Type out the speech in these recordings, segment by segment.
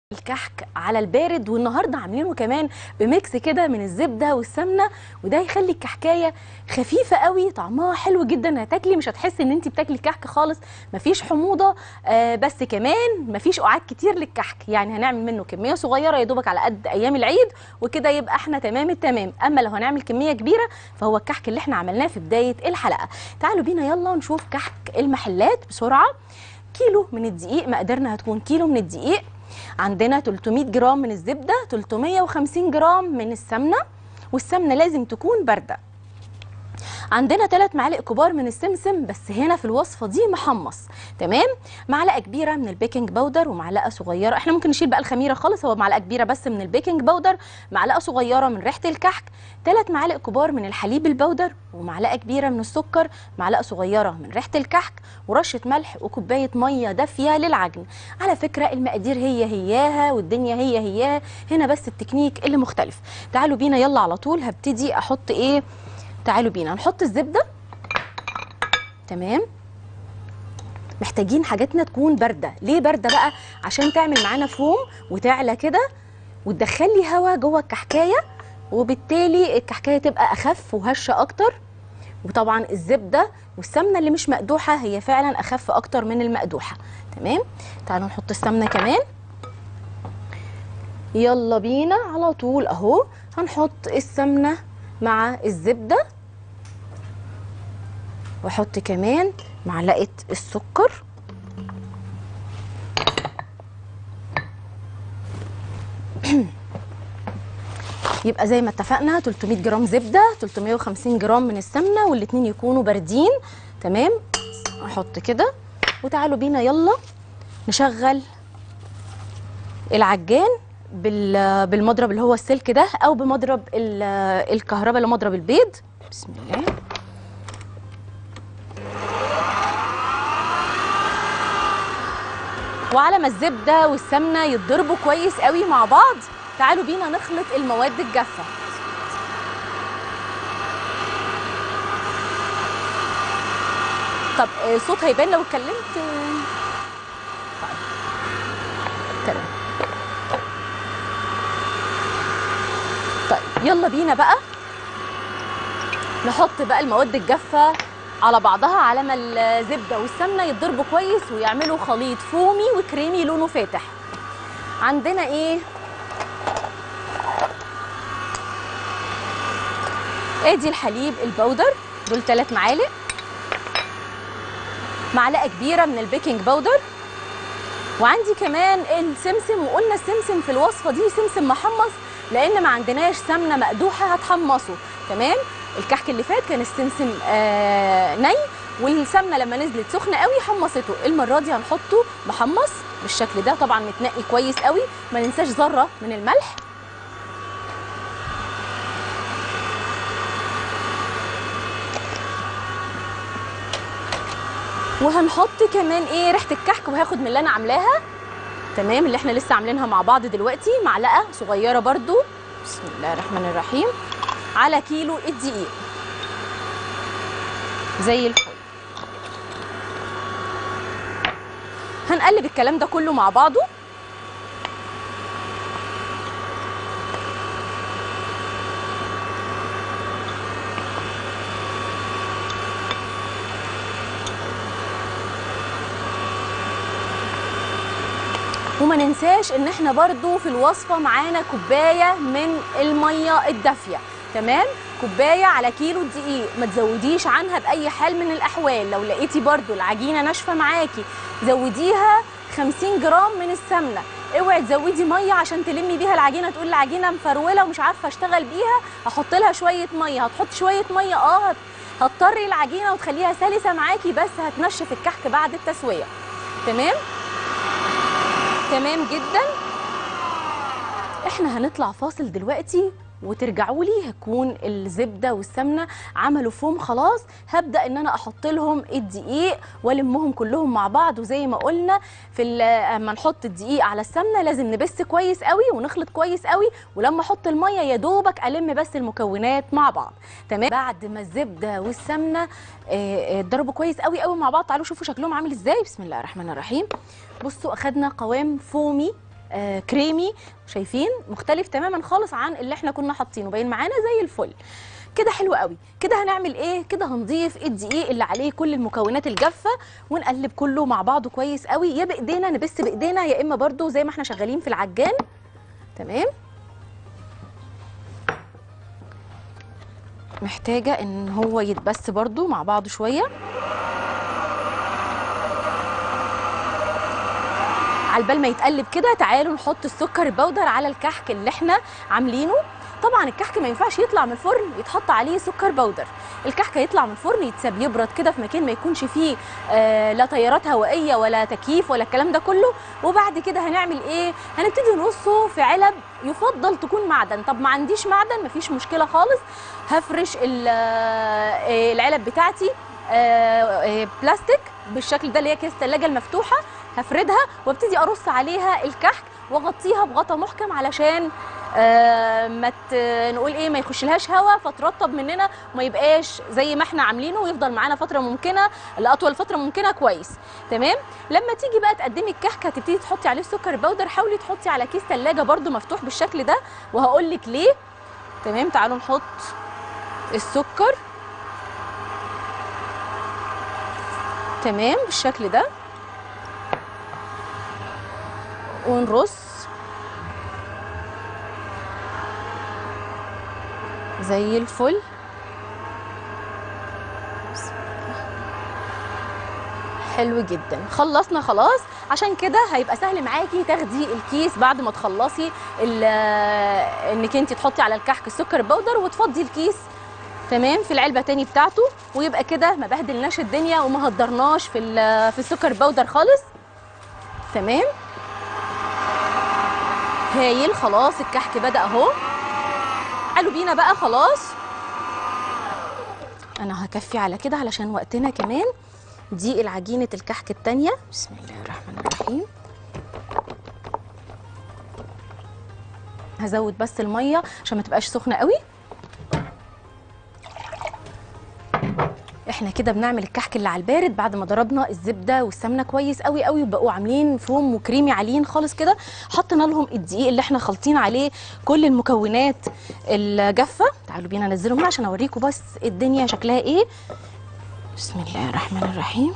الكحك على البارد والنهارده عاملينه كمان بميكس كده من الزبده والسمنه وده هيخلي الكحكايه خفيفه قوي طعمها حلو جدا هتاكلي مش هتحسي ان انت بتاكلي كحك خالص مفيش حموضه آه بس كمان مفيش قعاد كتير للكحك يعني هنعمل منه كميه صغيره يا دوبك على قد ايام العيد وكده يبقى احنا تمام التمام اما لو هنعمل كميه كبيره فهو الكحك اللي احنا عملناه في بدايه الحلقه تعالوا بينا يلا نشوف كحك المحلات بسرعه كيلو من الدقيق مقدارنا هتكون كيلو من الدقيق عندنا 300 جرام من الزبده 350 جرام من السمنه والسمنه لازم تكون بارده عندنا 3 معالق كبار من السمسم بس هنا في الوصفه دي محمص تمام معلقه كبيره من البيكنج باودر ومعلقه صغيره احنا ممكن نشيل بقى الخميره خالص هو معلقه كبيره بس من البيكنج باودر معلقه صغيره من ريحه الكحك 3 معالق كبار من الحليب البودر ومعلقه كبيره من السكر معلقه صغيره من ريحه الكحك ورشه ملح وكوبايه ميه دافيه للعجن على فكره المقادير هي هياها والدنيا هي هياها هنا بس التكنيك اللي مختلف تعالوا بينا يلا على طول هبتدي احط ايه تعالوا بينا نحط الزبده تمام محتاجين حاجاتنا تكون بارده ليه بارده بقى عشان تعمل معانا فوم وتعلى كده وتدخلي هواء جوه الكحكايه وبالتالي الكحكايه تبقى اخف وهشه اكتر وطبعا الزبده والسمنه اللي مش مقدوحه هي فعلا اخف اكتر من المقدوحه تمام تعالوا نحط السمنه كمان يلا بينا على طول اهو هنحط السمنه مع الزبده واحط كمان معلقه السكر يبقى زي ما اتفقنا 300 جرام زبده 350 جرام من السمنه والاتنين يكونوا باردين تمام احط كده وتعالوا بينا يلا نشغل العجان بالمضرب اللي هو السلك ده او بمضرب الكهرباء اللي مضرب البيض بسم الله وعلى ما الزبده والسمنه يتضربوا كويس قوي مع بعض تعالوا بينا نخلط المواد الجافه طب صوت هيبان لو اتكلمت طيب تمام طيب يلا بينا بقى نحط بقى المواد الجافه على بعضها على ما الزبده والسمنه يتضربوا كويس ويعملوا خليط فومي وكريمي لونه فاتح عندنا ايه ادي الحليب البودر دول 3 معالق معلقه كبيره من البيكنج باودر وعندي كمان السمسم وقلنا السمسم في الوصفه دي سمسم محمص لان ما عندناش سمنه مقدوحه هتحمصه تمام الكحك اللي فات كان السمسم آه ني والسمنه لما نزلت سخنه قوي حمصته المره دي هنحطه محمص بالشكل ده طبعا متنقي كويس قوي ما ننساش ذره من الملح وهنحط كمان ايه ريحه الكحك وهاخد من اللي انا عاملاها تمام اللي احنا لسه عاملينها مع بعض دلوقتي معلقه صغيره برضو بسم الله الرحمن الرحيم على كيلو الدقيق زي الفل هنقلب الكلام ده كله مع بعضه وما ننساش ان احنا برضو في الوصفه معانا كوبايه من الميه الدافيه تمام كوبايه على كيلو دقيق ما تزوديش عنها باي حال من الاحوال لو لقيتي برضو العجينه ناشفه معاكي زوديها 50 جرام من السمنه اوعي تزودي ميه عشان تلمي بيها العجينه تقول العجينه مفروله ومش عارفه اشتغل بيها هحط لها شويه ميه هتحط شويه ميه اه هتطري العجينه وتخليها سلسه معاكي بس هتنشف الكحك بعد التسويه تمام تمام جدا احنا هنطلع فاصل دلوقتي وترجعوا لي هكون الزبده والسمنه عملوا فوم خلاص هبدا ان انا احط لهم الدقيق والمهم كلهم مع بعض وزي ما قلنا في اما نحط الدقيق على السمنه لازم نبس كويس قوي ونخلط كويس قوي ولما احط الميه يا دوبك الم بس المكونات مع بعض تمام بعد ما الزبده والسمنه اتضربوا كويس قوي قوي مع بعض تعالوا شوفوا شكلهم عامل ازاي بسم الله الرحمن الرحيم بصوا اخدنا قوام فومي آه كريمي شايفين مختلف تماما خالص عن اللي احنا كنا حاطينه باين معانا زي الفل كده حلو قوي كده هنعمل ايه كده هنضيف الدقيق اللي عليه كل المكونات الجافه ونقلب كله مع بعضه كويس قوي يا بايدينا نبس بايدينا يا اما برده زي ما احنا شغالين في العجان تمام محتاجه ان هو يتبس برده مع بعضه شويه على بال ما يتقلب كده تعالوا نحط السكر البودر على الكحك اللي احنا عاملينه طبعا الكحك ما ينفعش يطلع من الفرن يتحط عليه سكر بودر الكحك هيطلع من الفرن يتساب يبرد كده في مكان ما يكونش فيه آه لا تيارات هوائيه ولا تكييف ولا الكلام ده كله وبعد كده هنعمل ايه هنبتدي نرصه في علب يفضل تكون معدن طب ما عنديش معدن مفيش مشكله خالص هفرش آه العلب بتاعتي آه بلاستيك بالشكل ده اللي هي كيس الثلاجه المفتوحه هفردها وابتدي ارص عليها الكحك واغطيها بغطا محكم علشان آه ما نقول ايه ما يخشلهاش هواء فترطب مننا وما يبقاش زي ما احنا عاملينه ويفضل معانا فتره ممكنه لاطول فتره ممكنه كويس تمام لما تيجي بقى تقدمي الكحك هتبتدي تحطي عليه السكر البودر حاولي تحطي على كيس ثلاجه برده مفتوح بالشكل ده وهقول لك ليه تمام تعالوا نحط السكر تمام بالشكل ده ونرص زي الفل حلو جدا خلصنا خلاص عشان كده هيبقى سهل معاكي تاخدي الكيس بعد ما تخلصي انك انت تحطي على الكحك السكر البودر وتفضي الكيس تمام في العلبه تاني بتاعته ويبقى كده ما بهدلناش الدنيا وما هدرناش في في السكر البودر خالص تمام هايل خلاص الكحك بدا اهو تعالوا بينا بقى خلاص انا هكفي على كده علشان وقتنا كمان دي العجينه الكحك التانية بسم الله الرحمن الرحيم هزود بس الميه عشان ما تبقاش سخنه قوي احنا كده بنعمل الكحك اللي على البارد بعد ما ضربنا الزبده والسمنه كويس قوي قوي وبقوا عاملين فوم وكريمي عاليين خالص كده حطينا لهم الدقيق اللي احنا خالطين عليه كل المكونات الجافه تعالوا بينا ننزلهم عشان اوريكم بس الدنيا شكلها ايه بسم الله الرحمن الرحيم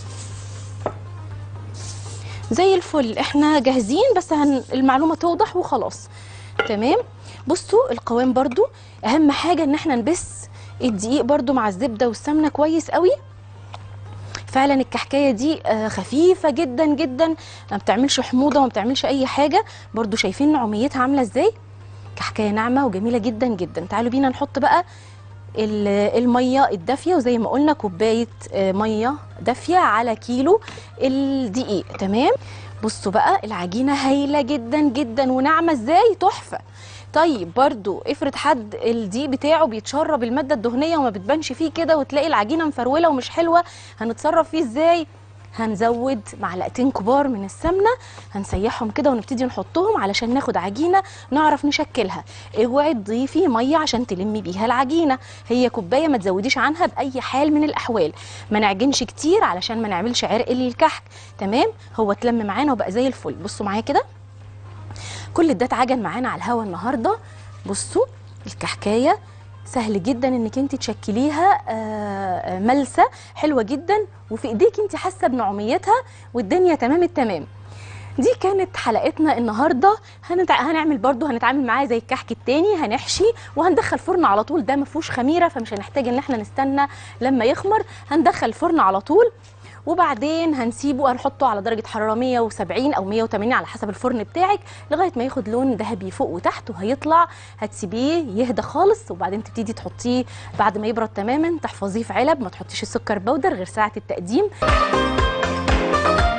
زي الفل احنا جاهزين بس هن المعلومه توضح وخلاص تمام بصوا القوام برضو اهم حاجه ان احنا نبس الدقيق برضو مع الزبده والسمنه كويس قوي فعلا الكحكايه دي خفيفه جدا جدا ما بتعملش حموضه وما بتعملش اي حاجه برضو شايفين نعوميتها عامله ازاي كحكايه ناعمه وجميله جدا جدا تعالوا بينا نحط بقى الميه الدافيه وزي ما قلنا كوبايه ميه دافيه على كيلو الدقيق تمام بصوا بقى العجينه هايله جدا جدا وناعمه ازاي تحفه طيب برضو افرض حد الدقيق بتاعه بيتشرب الماده الدهنيه وما بتبانش فيه كده وتلاقي العجينه مفروله ومش حلوه هنتصرف فيه ازاي هنزود معلقتين كبار من السمنه هنسيحهم كده ونبتدي نحطهم علشان ناخد عجينه نعرف نشكلها اوعي تضيفي ميه عشان تلمي بيها العجينه هي كوبايه ما تزوديش عنها باي حال من الاحوال ما نعجنش كتير علشان ما نعملش عرق للكحك تمام هو اتلم معانا وبقى زي الفل بصوا معايا كده كل ده اتعجن معانا على الهوا النهارده بصوا الكحكايه سهل جدا انك انت تشكليها ملسه حلوه جدا وفي ايديك انت حاسه بنعوميتها والدنيا تمام التمام دي كانت حلقتنا النهارده هنتع... هنعمل برضو هنتعامل معاه زي الكحك التاني هنحشي وهندخل فرن على طول ده ما فيهوش خميره فمش هنحتاج ان احنا نستنى لما يخمر هندخل الفرن على طول وبعدين هنسيبه هنحطه على درجه حراره 170 او 180 على حسب الفرن بتاعك لغايه ما ياخد لون ذهبي فوق وتحت وهيطلع هتسيبيه يهدى خالص وبعدين تبتدي تحطيه بعد ما يبرد تماما تحفظيه في علب ما تحطيش السكر بودر غير ساعه التقديم